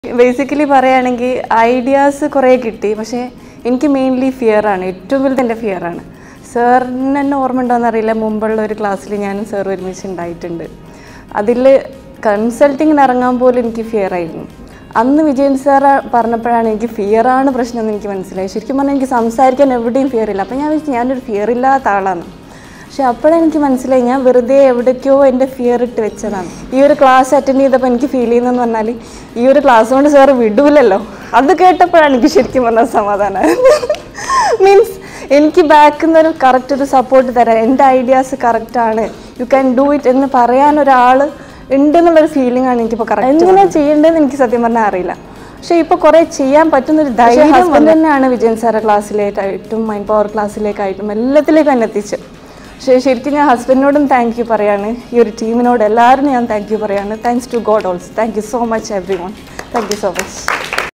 basically പറയുകയാണെങ്കിൽ ideas കുറേ കിട്ടി പക്ഷേ എനിക്ക് മെയിൻലി ഫിയർ ആണ് ഏറ്റവും വലുത് എൻ്റെ ഫിയർ ആണ് സാറിന് തന്നെ ഓർമ്മ ഉണ്ടോയെന്ന് അറിയില്ല മുമ്പുള്ള ഒരു ക്ലാസ്സിൽ ഞാനും സാർ ഒരുമിച്ച് ഉണ്ടായിട്ടുണ്ട് അതിൽ കൺസൾട്ടിങ്ങിന് ഇറങ്ങാൻ പോലും എനിക്ക് ഫിയർ ആയിരുന്നു അന്ന് വിജയൻ സാർ പറഞ്ഞപ്പോഴാണ് എനിക്ക് ഫിയറാണ് പ്രശ്നം എന്ന് എനിക്ക് മനസ്സിലായി ശരിക്കും പറഞ്ഞാൽ എനിക്ക് സംസാരിക്കാൻ എവിടെയും ഫിയർ ഇല്ല അപ്പം ഞാൻ വിചാരിച്ചു ഞാനൊരു ഫിയർ ഇല്ലാത്ത ആളാണ് പക്ഷെ അപ്പോഴെനിക്ക് മനസ്സിലായി ഞാൻ വെറുതെ എവിടേക്കോ എൻ്റെ ഫിയർ ഇട്ട് വെച്ചതാണ് ഈ ഒരു ക്ലാസ് അറ്റൻഡ് ചെയ്തപ്പോൾ എനിക്ക് ഫീൽ ചെയ്യുന്നതെന്ന് പറഞ്ഞാൽ ഈ ഒരു ക്ലാസ് കൊണ്ട് സാറ് വിടൂലല്ലോ അത് കേട്ടപ്പോഴാണ് എനിക്ക് ശരിക്കും പറഞ്ഞാൽ സമാധാനം മീൻസ് എനിക്ക് ബാക്കിൽ നിന്ന് ഒരു കറക്റ്റ് ഒരു സപ്പോർട്ട് തരാൻ എൻ്റെ ഐഡിയാസ് കറക്റ്റാണ് യു ക്യാൻ ഡു ഇറ്റ് എന്ന് പറയാൻ ഒരാൾ ഉണ്ട് എന്നുള്ളൊരു ഫീലിംഗ് ആണ് എനിക്കിപ്പോൾ കറക്റ്റ് എങ്ങനെ ചെയ്യേണ്ടതെന്ന് എനിക്ക് സത്യം പറഞ്ഞാൽ അറിയില്ല പക്ഷേ ഇപ്പോൾ കുറേ ചെയ്യാൻ പറ്റുന്നൊരു ധൈര്യം ഹസ്ബൻഡ് തന്നെയാണ് വിജയൻ സാറെ ക്ലാസ്സിലേക്കായിട്ടും മൈൻഡ് പവർ ക്ലാസ്സിലേക്കായിട്ടും എല്ലാത്തിലേക്കും എന്നെ എത്തിച്ച് പക്ഷേ ശരിക്കും ഞാൻ ഹസ്ബൻഡിനോടും താങ്ക് യു പറയാണ് ഈ ഒരു ടീമിനോട് എല്ലാവരും ഞാൻ താങ്ക് യു പറയാണ് thanks to God also thank you so much everyone thank you so much